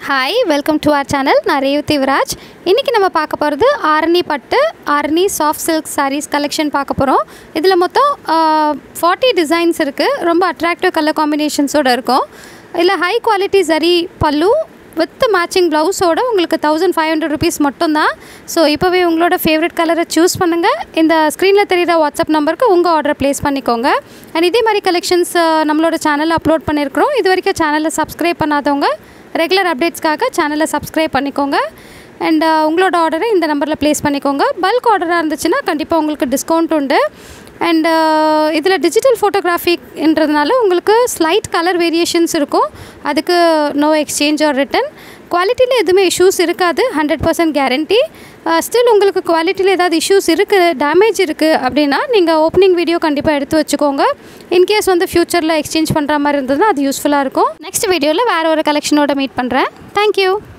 hi welcome to our channel நான் ரேவதி விராஜ் இன்றைக்கி நம்ம பார்க்க போகிறது ஆரணி பட்டு Arani soft silk sarees collection பார்க்க போகிறோம் இதில் மொத்தம் ஃபார்ட்டி டிசைன்ஸ் இருக்குது ரொம்ப அட்ராக்டிவ் கலர் காம்பினேஷன்ஸோடு இருக்கும் இதில் ஹை குவாலிட்டி சரி பல்லு வித் மேட்சிங் ப்ளவுஸோட உங்களுக்கு தௌசண்ட் ஃபைவ் ஹண்ட்ரட் ருபீஸ் மட்டும்தான் ஸோ இப்போவே உங்களோட ஃபேவரட் கலரை சூஸ் பண்ணுங்கள் இந்த ஸ்க்ரீனில் தெரிகிற வாட்ஸ்அப் நம்பருக்கு உங்கள் ஆர்டர் ப்ளேஸ் பண்ணிக்கோங்க அண்ட் இதே மாதிரி கலெக்ஷன்ஸ் நம்மளோட சேனலில் அப்லோட் பண்ணியிருக்கிறோம் இது வரைக்கும் சேனலை சப்ஸ்கிரைப் பண்ணாதவங்க ரெகுலர் அப்டேட்ஸ்க்காக சேனலை சப்ஸ்கிரைப் பண்ணிக்கோங்க அண்ட் உங்களோட ஆர்டரை இந்த நம்பரில் ப்ளேஸ் பண்ணிக்கோங்க பல்க் ஆர்டராக இருந்துச்சுன்னா கண்டிப்பாக உங்களுக்கு டிஸ்கவுண்ட் உண்டு அண்ட் இதில் டிஜிட்டல் ஃபோட்டோகிராஃபின்றதுனால உங்களுக்கு ஸ்லைட் கலர் வேரியேஷன்ஸ் இருக்கும் அதுக்கு நோ எக்ஸ்சேஞ்ச் ஆர் ரிட்டன் குவாலிட்டியில் எதுவுமே இஷ்யூஸ் இருக்காது ஹண்ட்ரட் பர்சன்ட் கேரண்டி ஸ்டில் உங்களுக்கு குவாலிட்டியில் ஏதாவது இஷ்யூஸ் இருக்குது டேமேஜ் இருக்குது அப்படின்னா நீங்கள் ஓப்பனிங் வீடியோ கண்டிப்பாக எடுத்து வச்சுக்கோங்க இன்கேஸ் வந்து ஃப்யூச்சரில் எக்ஸ்சேஞ்ச் பண்ணுற மாதிரி இருந்ததுன்னா அது யூஸ்ஃபுல்லாக இருக்கும் நெக்ஸ்ட் வீடியோவில் வேறு ஒரு கலெக்ஷனோட மீட் பண்ணுறேன் தேங்க்யூ